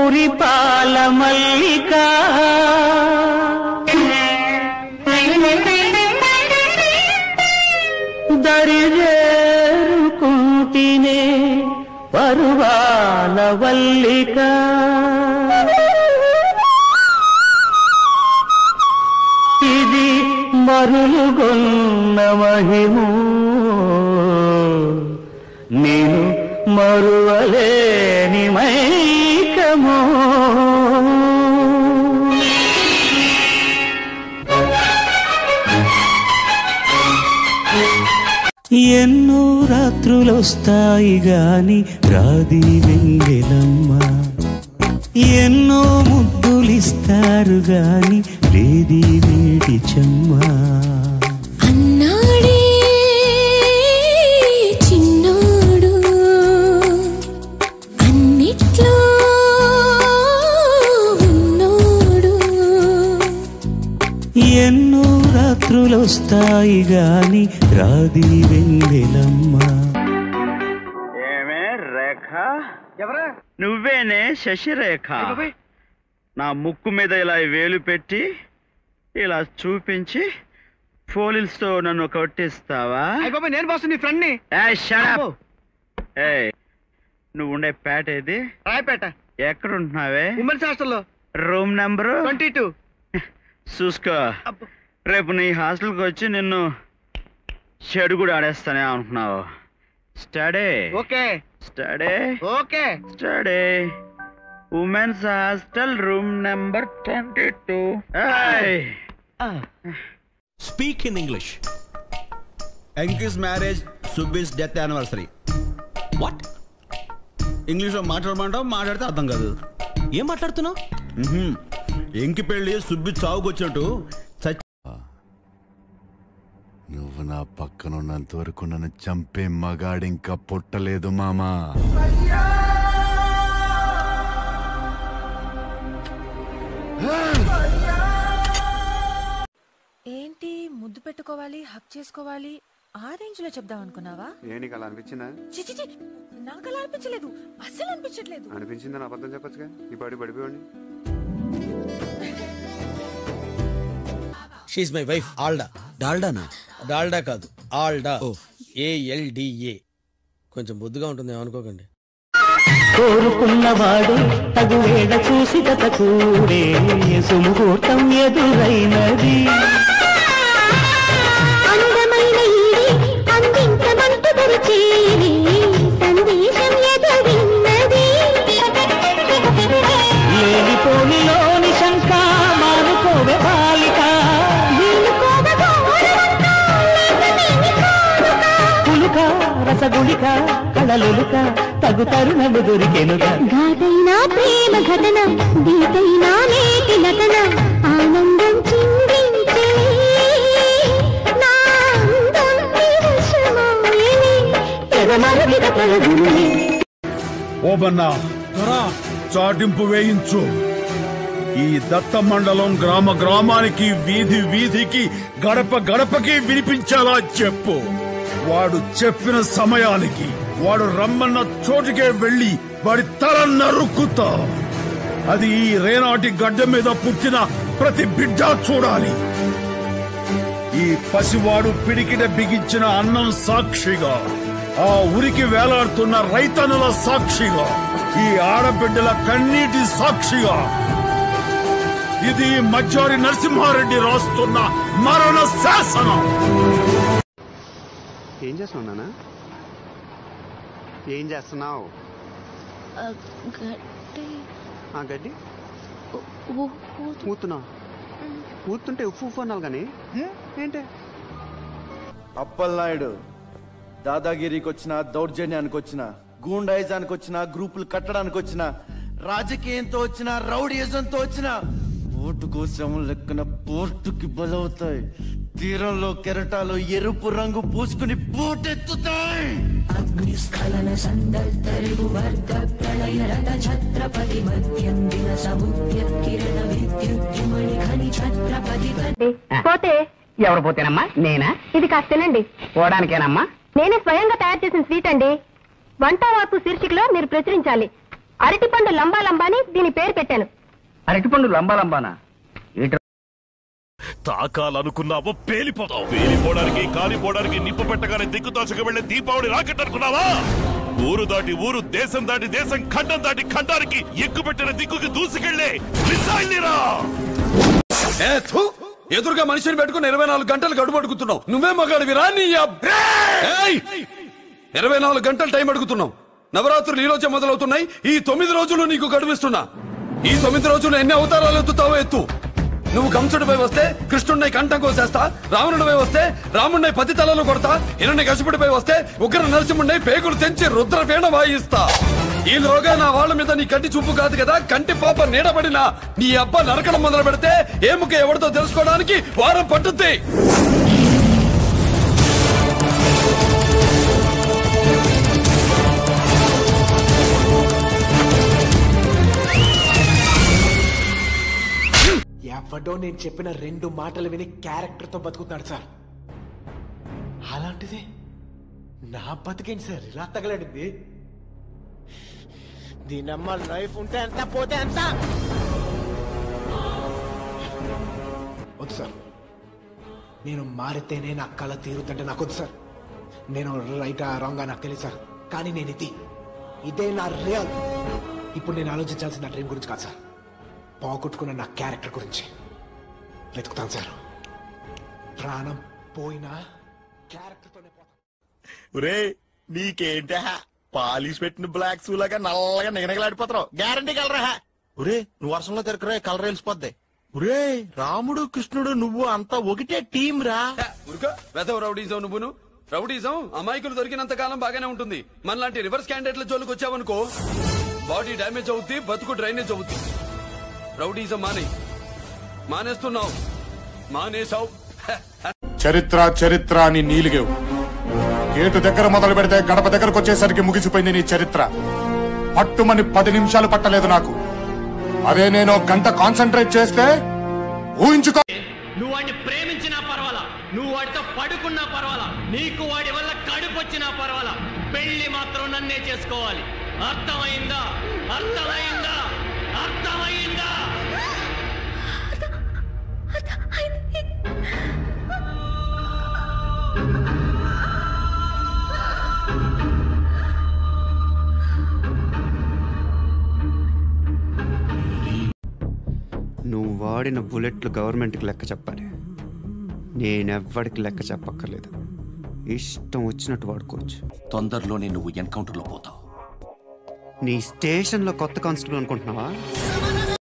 మురిపాల మల్లిక దరిజేరుకుంటినే పరువాల వల్లిక ఇది మరులుగొన్న మహిము నేను మరువలేని మైకము ఎన్నో రాత్రులొస్తాయి గాని రాది వెంగెలమ్మ ఎన్నో ముద్దులిస్తారు గాని లేది వేడి చెమ్మ అన్నాడే చిన్నోడు అన్నిట్లో ఉన్నోడు ఎన్నో రాత్రులొస్తాయి గాని రాది వెంగెలమ్మ ఏమే రేఖ ఎవరా నువ్వేనే శశిరేఖ బాబాయ్ నా ముక్కు మీద ఇలా వేలు పెట్టి ఇలా చూపించి ఫోలిల్స్తో నన్ను కొట్టిస్తావా అయ్య బాబాయ్ నేను బాసు నీ ఫ్రెండ్ ని ఏయ్, shut up. ఏయ్, నువ్వు ఉండే పేట ఏది రాయపేట ఎక్కడుంటున్నావే ఉమెన్స్ హాస్టల్లో రూమ్ నెంబరు ట్వంటీ టూ చూసుకో రేపు నీ హాస్టల్కి వచ్చి నిన్ను చెడు కూడా ఆడేస్తానే అనుకున్నావు study okay study okay study women's hostel room number twenty two Speak in English. Enki's marriage Subbi's death anniversary What? ఇంగ్లీష్లో మాట్లాడమంటావు మాట్లాడితే అర్థం కాదు ఏం మాట్లాడుతున్నావు మ్హూ. ఎంకి పెళ్లి సుబ్బి చావుకు వచ్చినట్టు చచ్చి నువ్వు నా పక్కనున్నంత వరకు నన్ను చంపే మగాడింకా పుట్టలేదు మామా ఏంటి ముద్దు పెట్టుకోవాలి హక్ చేసుకోవాలి ఆ రేంజ్ లో చెప్దాం అనుకున్నావా ఏ నీకు అలా అనిపించిందా చిచి చి, నాకు అలా అనిపించలేదు అస్సలు అనిపించట్లేదు అనిపించిందని అబద్ధం చెప్పొచ్చుగా ఈ పాడి పడిపోయండి షీఈ్ మై వైఫ్ ఆల్డా డాల్డానా డాల్డా కాదు ఆల్డా ఏఎల్డిఏ కొంచెం బొద్దుగా ఉంటుంది ఏమనుకోకండి కోరుకున్నవాడు తగు వేడ చూసి గత కూడే సుముహూర్తం ఎదురైనది అందమైన ఈడి అందించమంటూ దరిచేరి సందేశం ఎదురిన్నది లేనిపోనిలోని శంక మానుకోవే బాలిక పులుక రసగుళిక కళలులుక తగు తరుణము దొరికెనుగా ఘాటైన ప్రేమ ఘటన దీటైన నేటి నటన ఆనందం చిందించే నా అందం విరసమాయని ఎగమరగిన పరుగుని ఓబన్నా చాటింపు వేయించు ఈ దత్త మండలం గ్రామ గ్రామానికి వీధి వీధికి గడప గడపకి వినిపించేలా చెప్పు వాడు చెప్పిన సమయానికి వాడు రమ్మన్న చోటుకే వెళ్లి వాడి తల నరుక్కుతా అది ఈ రేనాటి గడ్డ మీద పుట్టిన ప్రతి బిడ్డ చూడాలి ఈ పసివాడు పిడికిట బిగించిన అన్నం సాక్షిగా ఆ ఉరికి వేలాడుతున్న రైతనుల సాక్షిగా ఈ ఆడబిడ్డల కన్నీటి సాక్షిగా ఇది మధ్యారి నరసింహారెడ్డి రాస్తున్న మరణ శాసనం ఏం చేస్తున్నావు నాన్న ఏం చేస్తున్నావు ఆ గడ్డి ఊతున్నావు ఊతుంటే ఉప్పు ఉప్పు అన్నావు కానీ ఏంటి అప్పలనాయుడు దాదాగిరికి వచ్చిన దౌర్జన్యానికి వచ్చిన గూండాయిజానికి వచ్చిన గ్రూపులు కట్టడానికి వచ్చిన రాజకీయంతో వచ్చిన రౌడీయిజంతో వచ్చిన ఓటు కోసం లెక్కన పోర్టుకి బలవుతాయి తీరంలో కెరటాలు ఎరుపు రంగు పూసుకుని పోటెత్తుతాయి అగ్నిస్ఖలన సందర్తరిగు వర్గ ప్రళయ రథ ఛత్రపతి మధ్యందిన సముద్య కిరణ విద్యుద్యుమణి ఖని ఛత్రపతి పోతే ఎవరు పోతేనమ్మా నేనా ఇది కాస్త తినండి పోవడానికేనమ్మా నేనే స్వయంగా తయారు చేసిన స్వీట్ అండి వంట వార్పు శీర్షికలో మీరు ప్రచురించాలి అరటిపండు లంబా లంబా అని దీని పేరు పెట్టాను అరటిపండు లంబా లంబానా తాకాలనుకున్నావో పేలిపోతావు పేలిపోవడానికి కాలిపోవడానికి నిప్పు పెట్టగానే దిక్కుతోచక వెళ్లే దీపావళి రాకెట్ అనుకున్నావా ఊరు దాటి ఊరు దేశం దాటి దేశం ఖండం దాటి ఖండానికి ఎక్కుపెట్టిన దిక్కుకి దూసుకెళ్లే మిసైల్ రా ఏ, థు! ఎదురుగా మనిషిని పెట్టుకుని ఇరవై నాలుగు గంటలు గడుపు అడుగుతున్నావు నువ్వే మగాడివిరా నీ అబ్బ- ఏయ్! ఇరవై నాలుగు గంటలు టైం అడుగుతున్నావు నవరాత్రులు ఈ రోజే మొదలవుతున్నాయి ఈ తొమ్మిది రోజులు నీకు గడువిస్తున్నా ఈ తొమ్మిది రోజులు ఎన్ని అవతారాలు ఎత్తుతావో ఎత్తు నువ్వు కంసుడిపై వస్తే కృష్ణుడిని కంఠం కోసేస్తా రావణుడిపై వస్తే రాముడిని పది తలలు కొడతా హిరణ్య కశిపుడిపై వస్తే ఉగ్ర నరసింహుడిని పేగులు తెంచి రుద్రపీణ వాయిస్తా ఈలోగా నా వాళ్ళ మీద నీ కంటి చూపు కాదు కదా కంటి పాప నీడబడిన నీ అబ్బ నరకడం మొదలు పెడితే ఏముక ఎవరితో తెలుసుకోవడానికి వారం పట్టుద్ది ఎవడో నేను చెప్పిన రెండు మాటలు విని క్యారెక్టర్ తో బతుకుతున్నాడు సార్ అలాంటిది నా బతికేంటి సార్ ఇలా తగలడింది దీనమ్మ లైఫ్ ఉంటే ఎంత పోతే ఎంత వద్దు సార్ నేను మారితేనే నా కళ తీరుతుంటే నాకు వద్దు సార్ నేను రైటా రాంగా నాకు తెలియదు సార్ కానీ నేను ఇది ఇదే నా రియల్ ఇప్పుడు నేను ఆలోచించాల్సిన నా డ్రీమ్ గురించి కాదు సార్ పోగొట్టుకున్న నా క్యారెక్టర్ గురించి వెతుకుతాను సార్ ప్రాణం పోయినా క్యారెక్టర్తోనే పోతాను ఒరే నీకేంటా పాలిష్ పెట్టిన బ్లాక్ షూ లాగా నల్లగా నిగనగలాడిపోతున్నావు గ్యారంటీ కలరా ఒరే నువ్వు వర్షంలో తిరగరా కలర్ వెళ్ళిపోద్ది ఒరే రాముడు కృష్ణుడు నువ్వు అంతా ఒకటే టీం రా ఉరుకో వెదవ రౌడీజం నువ్వును రౌడీజం అమాయకులు దొరికినంత కాలం బాగానే ఉంటుంది మనలాంటి రివర్స్ క్యాండిడేట్ల జోలికి వచ్చావనుకో బాడీ డ్యామేజ్ అవుద్ది బతుకు డ్రైనేజ్ అవుద్ది రౌడీజం మానే మానేస్తున్నావు మానేసావు చరిత్ర చరిత్ర అని నీలిగేవు గేటు దగ్గర మొదలు పెడితే గడప దగ్గరకు వచ్చేసరికి ముగిసిపోయింది నీ చరిత్ర పట్టుమని పది నిమిషాలు పట్టలేదు నాకు అదే నేను ఒక గంట కాన్సన్ట్రేట్ చేస్తే ఊహించుకో నువ్వు వాడిని ప్రేమించినా పర్వాలా నువ్వు వాడితో పడుకున్నా పర్వాలా నీకు వాడి వల్ల కడుపు వచ్చినా పర్వాలా పెళ్లి మాత్రం నన్నే చేసుకోవాలి అర్థమైందా అర్థమైందా అర్థమైందా నువ్వు వాడిన బుల్లెట్లు గవర్నమెంట్కి లెక్క చెప్పాలి నేనెవ్వడికి లెక్క చెప్పక్కర్లేదు ఇష్టం వచ్చినట్టు వాడుకోవచ్చు తొందరలోనే నువ్వు ఎన్కౌంటర్లో పోతావు నీ స్టేషన్లో కొత్త కానిస్టేబుల్ అనుకుంటున్నావా